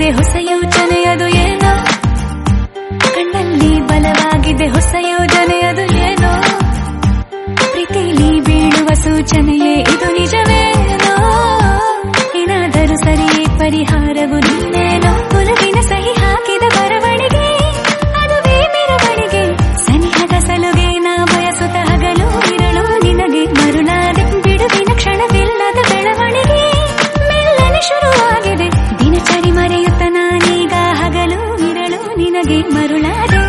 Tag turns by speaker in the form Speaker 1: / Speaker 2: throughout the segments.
Speaker 1: ಹೊಸ ಯೋಚನೆ ಅದು ಏನೋ ಕಣ್ಣಲ್ಲಿ ಬಲವಾಗಿದೆ ಹೊಸ ಯೋಜನೆ ಅದು ಏನೋ ಪ್ರೀತಿಲಿ ಬೀಳುವ ಸೂಚನೆಯೇ ಇದು ನಿಜವೇನೋ ಏನಾದರೂ ಸರಿ ಪರಿಹಾರವು ನೀನೇನೋ ಕುಲವಿನ ಸಹಿ ಹಾಕಿದ ಬರವಣಿಗೆ ಅದುವೇ ಮೆರವಣಿಗೆ ಸನಿಹದ ಸಲುಗೆ ನಾ ಬಯಸುತ್ತ ಹಗಲು ಇರಳು ನಿನಗೆ ಮರುಳಾದೆ ಬಿಡುವಿನ ಕ್ಷಣವಿಲ್ಲದ ಬೆಳವಣಿಗೆ ಮೆಲ್ಲನೆ ಶುರುವಾಗಿದೆ ದಿನಚರಿ ಮರೆಯುತ್ತ ನಾನೀಗ ಹಗಲು ಇರಳು ನಿನಗೆ ಮರುಳಾದೆ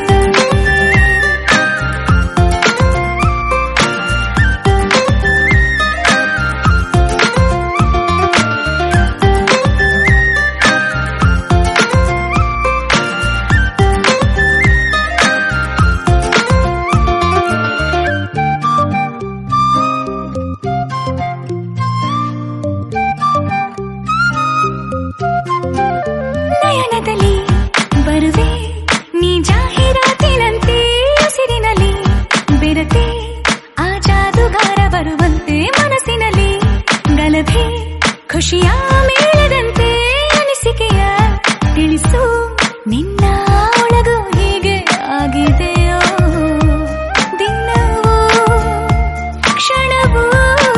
Speaker 1: ನಯನದಲ್ಲಿ ಬರುವೆ ನೀ ಜಾಹೀರಾತಿನಂತೆ ಉಸಿರಿನಲ್ಲಿ ಬೆರತೆ ಆ ಜಾದುಗಾರ ಬರುವಂತೆ ಮನಸ್ಸಿನಲ್ಲಿ ಗಲಭೆ ಖುಷಿಯ ಮೇಳದಂತೆ ಅನಿಸಿಕೆಯ ತಿಳಿಸು ನಿನ್ನ ಒಳಗು ಹೀಗೆ ಆಗಿದೆಯೋ ದಿನವೂ ಕ್ಷಣವೂ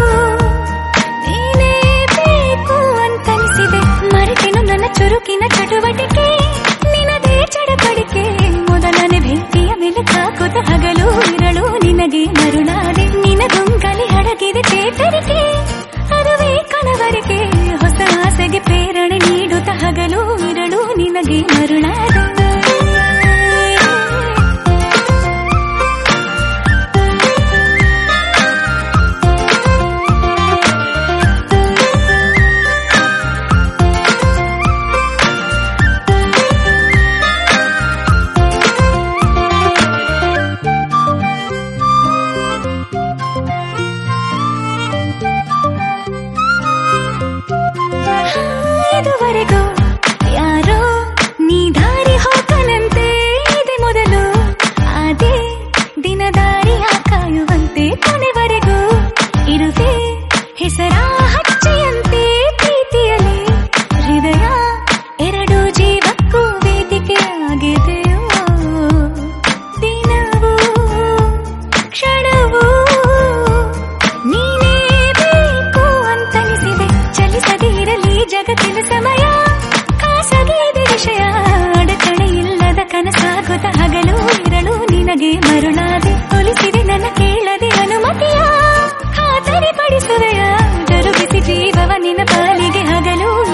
Speaker 1: ನೀನೇ ಬೇಕು ಅಂತನಿಸಿದೆ ಮರೆತೆನು ನನ್ನ ಚುರುಕಿನ ಚಟುವಟಿಕೆ ನಿನದೇ ಚಡಪಡಿಕೆ ಮೊದಲನೇ ಭೇಟಿಯ ಮೇಲೆ ಕಾಕುತ ಹಗಲು ಇರಳು ನಿನಗೆ ಮರುಳಾದೆ ನಿನಗೊಂಗಲಿ ಅಡಗಿದೆ ಚೇತರಿಕೆ ಅದುವೇ ಕನವರಿಕೆ ಹೊಸ ಆಸೆಗೆ ಪ್ರೇರಣೆ ನೀಡುತ್ತ ಹಗಲು ಇರಳು ನಿನಗೆ ಮರುಳಾದೆ ಇದುವರೆಗೂ ಯಾರೋ ನೀ ದಾರಿ ಹೋಗನಂತೆ ಇದೆ ಮೊದಲು ಅದೇ ದಿನ ದಾರಿಯ ಕಾಯುವಂತೆ ಕೊನೆವರೆಗೂ ಇರುವೆ ಹೆಸರ ಹಚ್ಚೆಯಂತೆ ಪ್ರೀತಿಯಲ್ಲಿ ಹೃದಯ ಎರಡು ಜೀವಕ್ಕೂ ವೇದಿಕೆ ಆಗಿದೆಯೋ ದಿನವೂ ಕ್ಷಣವೂ ನೀನೇ ಬೇಕು ಅಂತನಿಸಿದೆ ಚಲಿಸದೇ ಇರಲಿ ಜಗತ್ತಿನ ಸಮಯ ಖಾಸಗಿದೆ ವಿಷಯ ಅಡಚಣೆ ಇಲ್ಲದ ಕನಸಾಗುತ್ತ ಹಗಲು ಇರಲು ನಿನಗೆ ಮರುಳಾದೆ ಒಲಿಸಿದೆ ನನ್ನ ಕೇಳದೆ ಅನುಮತಿಯ ಖಾತರಿ ಪಡಿಸುವೆಯ ಜರುಗಿಸಿ ಜೀವವ ನಿನ್ನ ಪಾಲಿಗೆ ಹಗಲು